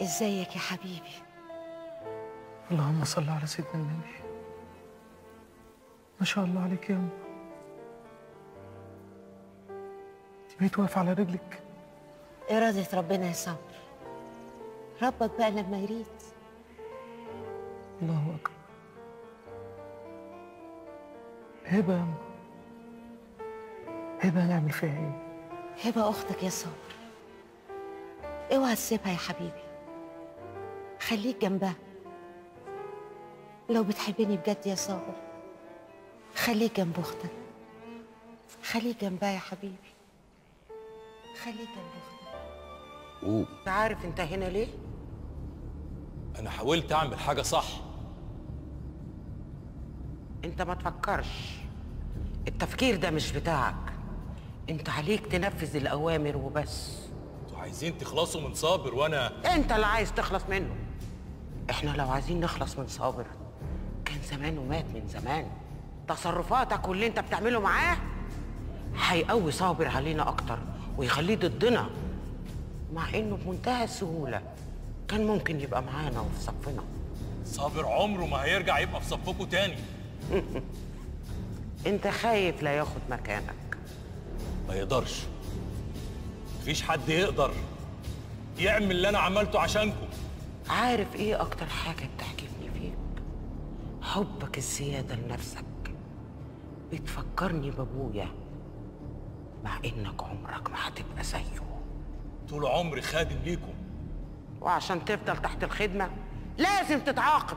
ازيك يا حبيبي اللهم صل على سيدنا النبي ما شاء الله عليك يا أم انت بقيت واقف على رجلك إرادة ربنا يا صبر ربك بقى لما يريد الله أكبر هبة يا أم هبة هنعمل فيها إيه؟ هبة أختك يا صبر اوعى تسيبها يا حبيبي خليك جنبها لو بتحبني بجد يا صابر خليك جنب أختك خليك جنبها يا حبيبي خليك جنب أختك قوم انت عارف انت هنا ليه؟ انا حاولت اعمل حاجه صح انت ما تفكرش التفكير ده مش بتاعك انت عليك تنفذ الاوامر وبس انتوا عايزين تخلصوا من صابر وانا انت اللي عايز تخلص منه احنا لو عايزين نخلص من صابر كان زمانه مات من زمان تصرفاتك واللي انت بتعمله معاه هيقوي صابر علينا اكتر ويخليه ضدنا مع انه بمنتهى السهوله كان ممكن يبقى معانا وفي صفنا صابر عمره ما هيرجع يبقى في صفكوا تاني انت خايف لا ياخد مكانك ما يقدرش مفيش حد يقدر يعمل اللي انا عملته عشانكم عارف ايه اكتر حاجة بتعجبني فيك حبك الزيادة لنفسك بتفكرني بابويا مع انك عمرك ما هتبقى زيه طول عمري خادم ليكم وعشان تفضل تحت الخدمة لازم تتعاقب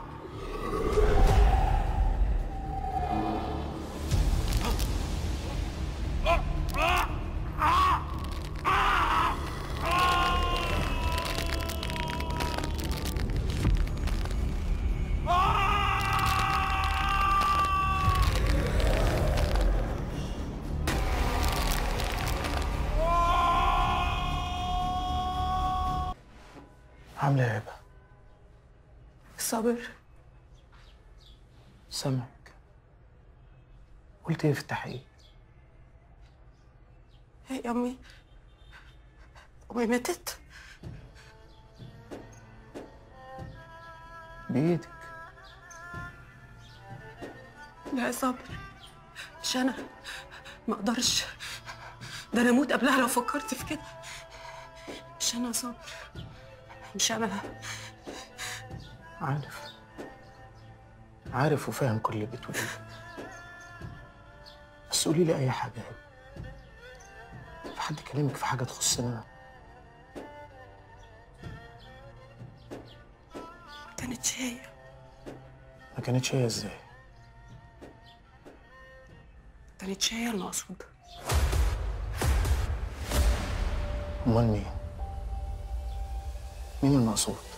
عاملة إيه يا هبة؟ صابر سامعك قلت إيه في التحقيق؟ يا امي امي ماتت بإيدك لا يا صابر مش انا ما اقدرش ده انا اموت قبلها لو فكرت في كده مش انا يا صابر مش انا عارف عارف وفاهم كل اللي بتقوليه بس قولي لي أي حاجة يا هبة في حد كلمك في حاجة تخصنا أنا؟ ما كانتش هي ما كانتش هي إزاي؟ ما كانتش هي المقصود أمال مين؟ مين المقصود؟